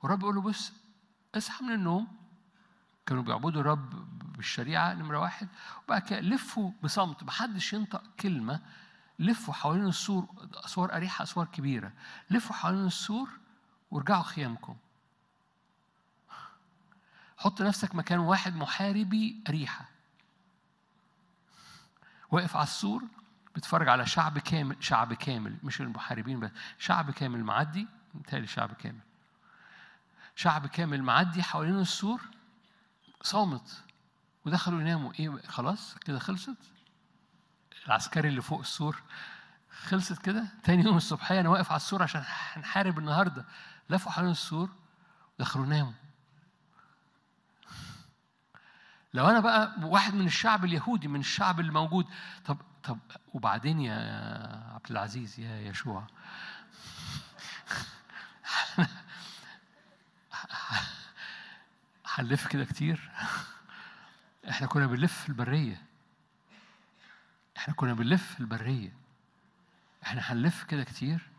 والرب يقول له بص اصحى من النوم كانوا بيعبدوا الرب بالشريعة نمرة واحد وبعد كده لفوا بصمت محدش ينطق كلمة لفوا حوالين السور أسوار أريحة أسوار كبيرة لفوا حوالين السور وارجعوا خيامكم حط نفسك مكان واحد محاربي أريحة واقف على السور بيتفرج على شعب كامل شعب كامل مش المحاربين بس شعب كامل معدي متهيألي شعب كامل شعب كامل معدي حوالين السور صامت ودخلوا يناموا ايه خلاص كده خلصت العسكري اللي فوق السور خلصت كده تاني يوم الصبحيه انا واقف على السور عشان هنحارب النهارده لفوا حوالين السور ودخلوا ناموا لو انا بقى واحد من الشعب اليهودي من الشعب اللي موجود طب طب وبعدين يا عبد العزيز يا يشوع هنلف كده كتير احنا كنا بنلف في البريه احنا كنا بنلف في البريه احنا هنلف كده كتير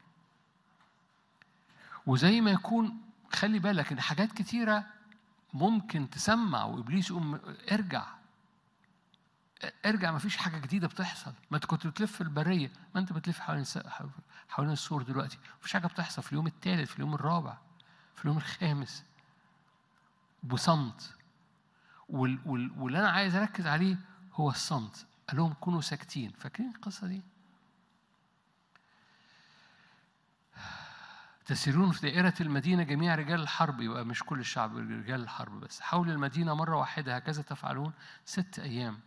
وزي ما يكون خلي بالك ان حاجات كتيره ممكن تسمع وابليس يقوم ارجع ارجع ما فيش حاجه جديده بتحصل ما انت كنت بتلف في البريه ما انت بتلف حوالين حوالين السور دلوقتي ما فيش حاجه بتحصل في اليوم الثالث في اليوم الرابع في اليوم الخامس بصمت وال وال واللي انا عايز اركز عليه هو الصمت قال لهم كونوا ساكتين فاكرين القصه دي تسيرون في دائرة المدينة جميع رجال الحرب يبقى مش كل الشعب رجال الحرب بس حول المدينة مرة واحدة هكذا تفعلون ست أيام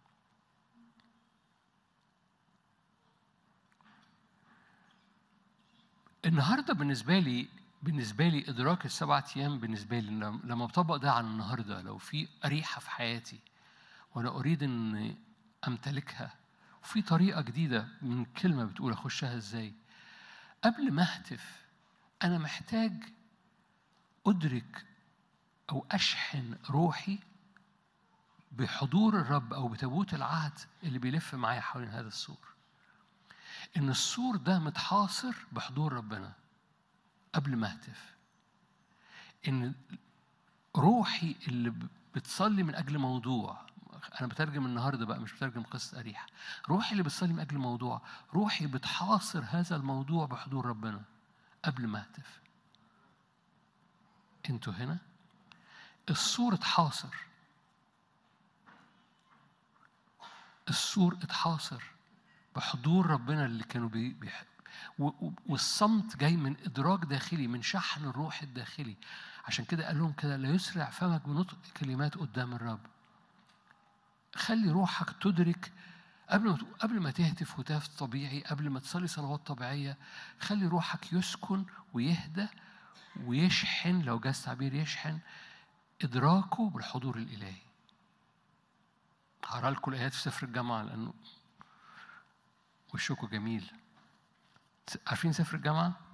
النهارده بالنسبة لي بالنسبة لي إدراك السبعة أيام بالنسبة لي لما بطبق ده على النهارده لو في أريحة في حياتي وأنا أريد إن أمتلكها وفي طريقة جديدة من كلمة بتقول أخشها إزاي قبل ما أهتف أنا محتاج أدرك أو أشحن روحي بحضور الرب أو بتابوت العهد اللي بيلف معايا حوالين هذا السور إن السور ده متحاصر بحضور ربنا قبل ما أهتف إن روحي اللي بتصلي من أجل موضوع أنا بترجم النهاردة بقى مش بترجم قصة أريحة روحي اللي بتصلي من أجل موضوع روحي بتحاصر هذا الموضوع بحضور ربنا قبل ما أهتف أنتوا هنا السور اتحاصر السور اتحاصر بحضور ربنا اللي كانوا بي والصمت جاي من ادراك داخلي من شحن الروح الداخلي عشان كده قال لهم كده لا يسرع فمك بنطق كلمات قدام الرب خلي روحك تدرك قبل ما قبل ما تهتف هتاف طبيعي قبل ما تصلي صلوات طبيعيه خلي روحك يسكن ويهدى ويشحن لو جاز تعبير يشحن ادراكه بالحضور الالهي هقرا لكم الايات في سفر الجامعه لانه وشكوا جميل عارفين سفر الجامعه